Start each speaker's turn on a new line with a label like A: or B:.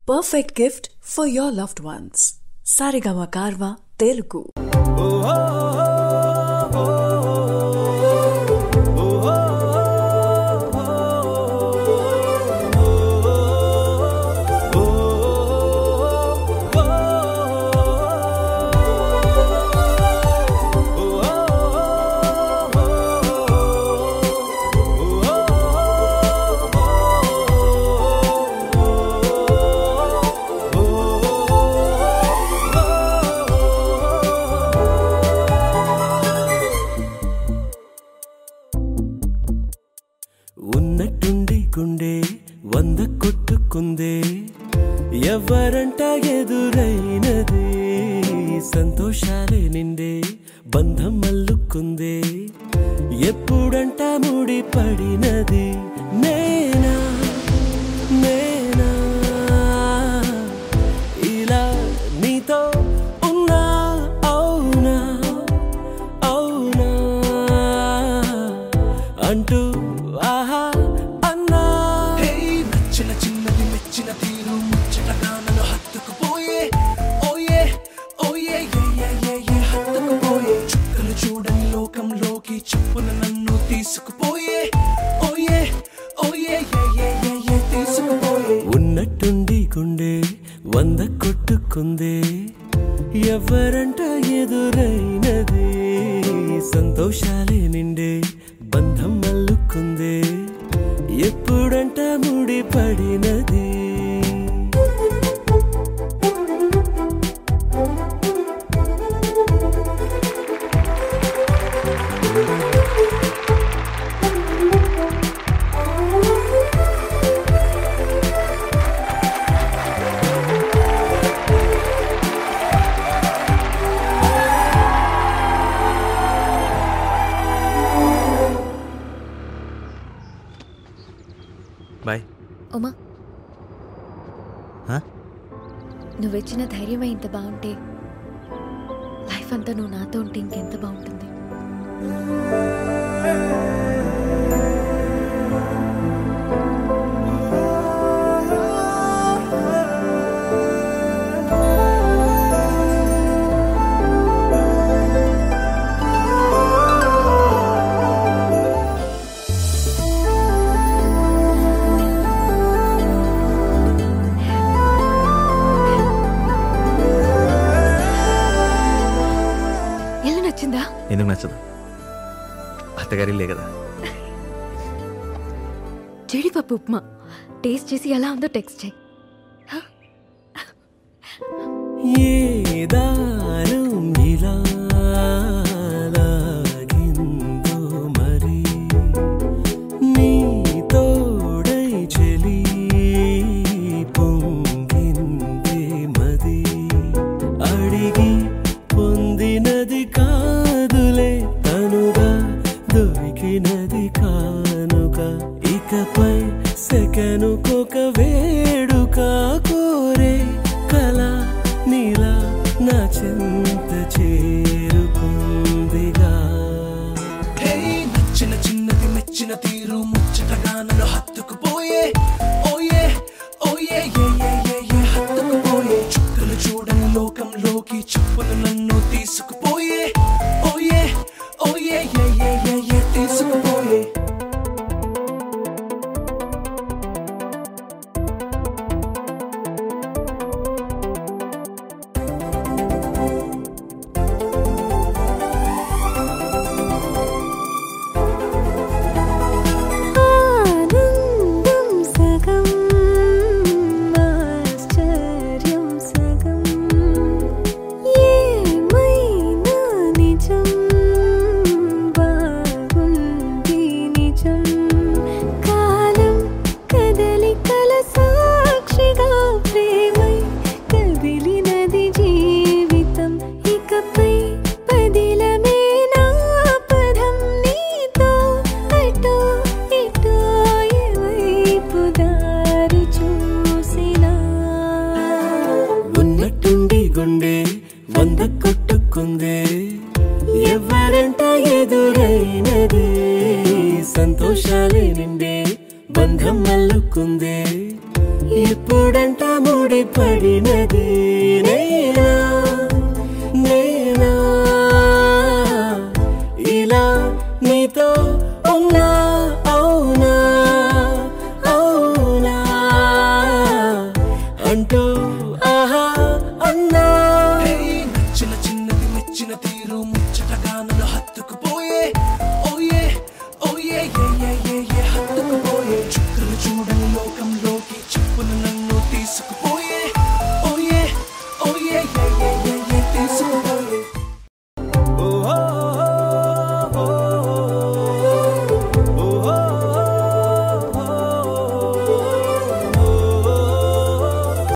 A: perfect gift for your loved ones. Sarigama Karva Telugu.
B: ఉన్నట్టుండి గుండె వంద కొట్టుకుందే ఎవరంట ఎదురైనది సంతోషాలే నిండే బంధం మల్లుకుందే ఎప్పుడంట ముడి పడినది నేనా నేనా ఇలా నీతో ఉన్నా అవునా అవునా అంటూ ఆహా అన్నా
C: హే నచ్చిన చిన్నది మెచ్చిన తీరు ముచ్చటగా నన్ను హత్తుకుపోయే ఓయే ఓయే ఏ ఏ ఏ ఏ హత్తుకుపోయే చుక్కలు చూడని లోకంలోకి చెప్పున నన్ను తీసుకుపోయే ఓయే ఓయే ఏ ఏ ఏ ఏ తీసుకుపోయే
B: ఉన్నట్టుండి గుండె వంద కొట్టుకుందే ఎవరంట ఎదురైనది సంతోషాలే నిండే బంధం మల్లుకుందే ఎప్పుడంట ముడి పడినది
D: బాయ్
E: ఉమా
D: హా?
E: నువ్విచ్చిన ధైర్యమే ఇంత బాగుంటే లైఫ్ అంతా నువ్వు నాతో ఉంటే ఇంకెంత బాగుంటుంది ఇల్లు నచ్చిందా
D: ఎందుకు నచ్చదు అత్తగారి లే కదా
E: జీడిపప్పు ఉప్మా టేస్ట్ చేసి ఎలా ఉందో టెక్స్ట్ చేయి
B: ఏ దారం ఇలా లాగిందో మరి నీ తోడై చెలి పొంగిందే మది అడిగి పొందినది కాదులే తనుగా దొరికినది కానుక ఇకపై సెకనుకొక వేడుక కోరే కళ నీలా నా చెంత చేరుకుందిగా
C: హే నచ్చిన చిన్నది మెచ్చిన తీరు ముచ్చటగా నన్ను హత్తుకుపోయే ఓయే ఓయే ఏ ఏ ఏ ఏ హత్తుకుపోయే చుక్కలు చూడని లోకంలోకి చెప్పున నన్ను తీసుకుపోయే ఓయే ఓయే ఏ ఏ ఏ ఏ తీసుకుపోయే
E: ఆనందం సగం ఆశ్చర్యం సగం ఏమైనా నిజం బాగుంది నిజం కాలం కదలికల సాక్షిగా ప్రేమై కదిలినది జీవితం ఇకపై పదిలమే నా పదం నీతో అటో ఇటో ఎవైపు దారి చూసినా
B: ఉన్నట్టుండి గుండె వంద కొట్టుకుందే ఎవరంట ఎదురైనది సంతోషాలే నిండే బంధం మల్లుకుందే ఇప్పుడంట ముడి పడినది